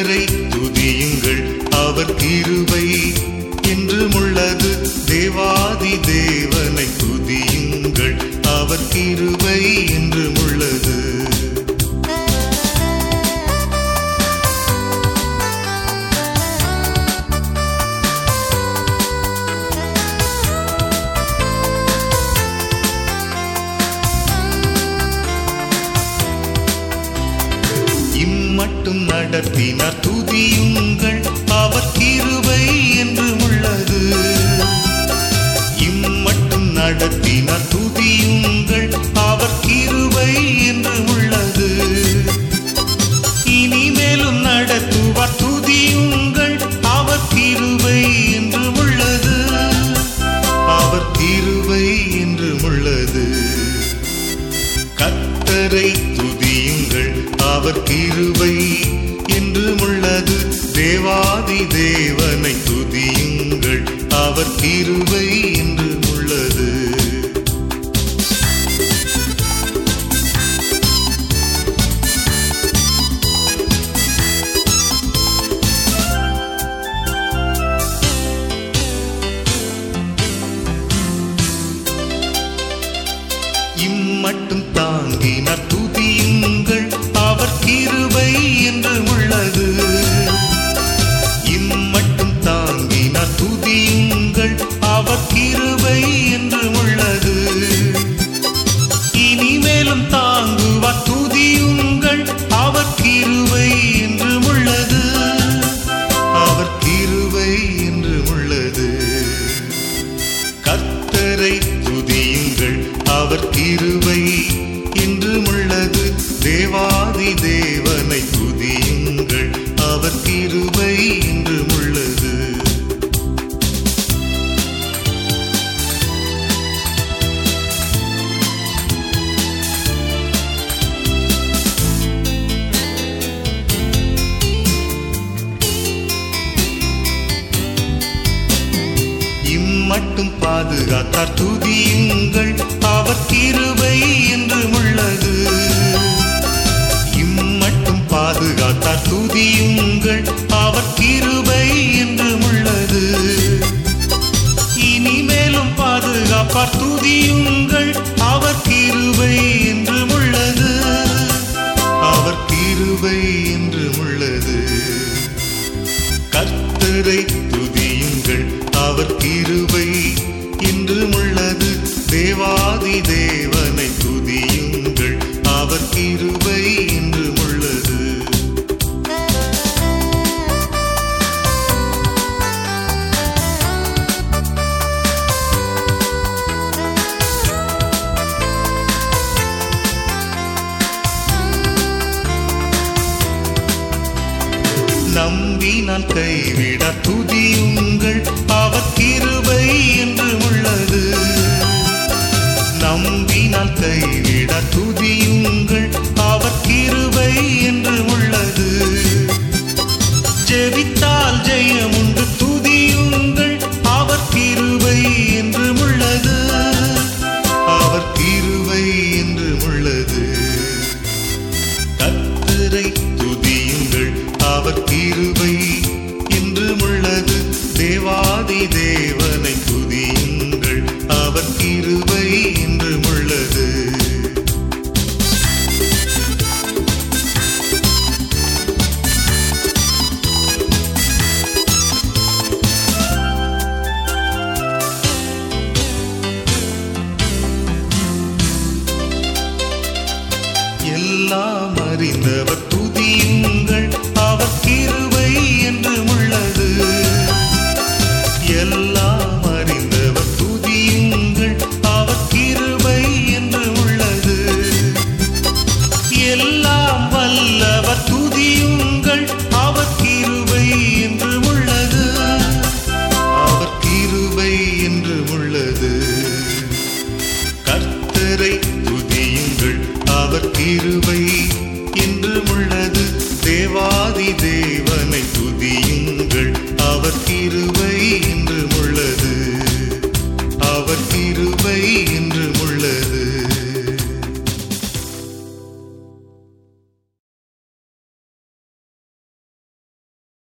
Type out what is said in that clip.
கர்த்தரை துதியுங்கள் அவர் கிருபை என்றும் உள்ளது தேவாதி தேவனை துதியுங்கள் அவர் கிருபை என்றும் உள்ளது இம்மட்டும் நடத்தினார் துதியுங்கள் அவர் கிருபை என்று உள்ளது இம்மட்டும் நடத்தினார் துதியுங்கள் அவர் கிருபை என்று உள்ளது இனிமேலும் நடத்துவார் துதியுங்கள் அவர் கிருபை என்று உள்ளது அவர் கிருபை என்று உள்ளது கத்தரை துதியுங்கள் அவர் கிருபை என்றும் உள்ளது தேவாதி தேவனை துதியுங்கள் அவர் கிருபை என்றும் உள்ளது இம்மட்டும் தாங்கினார் துதியுங்கள் அவர் கிருபை என்று உள்ளது இம்மட்டும் தாங்கினார் துதியுங்கள் அவர் கிருபை என்று உள்ளது இனிமேலும் தாங்குவார் துதியுங்கள் அவர் கிருபை என்று உள்ளது அவர் கிருபை என்று உள்ளது கர்த்தரை துதியுங்கள் அவர் கிருபை என்றும் உள்ளது தேவாதி தேவனை துதியுங்கள் அவர் கிருபை என்றும் உள்ளது இம்மட்டும் பாதுகாத்தார் துதியுங்கள் அவர் கிருபை என்றும் உள்ளது இம்மட்டும் பாதுகாத்தார் துதியுங்கள் அவர் கிருபை என்றும் உள்ளது இனிமேலும் பாதுகாப்பார் துதியுங்கள் அவர் கிருபை என்றும் உள்ளது அவர் கிருபை என்றும் உள்ளது கர்த்தரை துதியுங்கள் அவர் கிருபை என்றும் உள்ளது தேவாதி தேவனை துதியுங்கள் அவர் கிருபை என்றும் உள்ளது நம்பினால் கைவிட துதியுங்கள் அவர் கிருபை என்று உள்ளது நம்பினால் கைவிட துதியுங்கள் அவர் கிருபை என்று உள்ளது ஜெபித்தால் ஜெயம் உண்டு துதியுங்கள் அவர் கிருபை என்று உள்ளது அவர் கிருபை என்று உள்ளது கத்தரை துதியுங்கள் அவர் கிருபை என்றும் உள்ளது தேவாதி தேவனை துதியுங்கள் அவர் கிருபை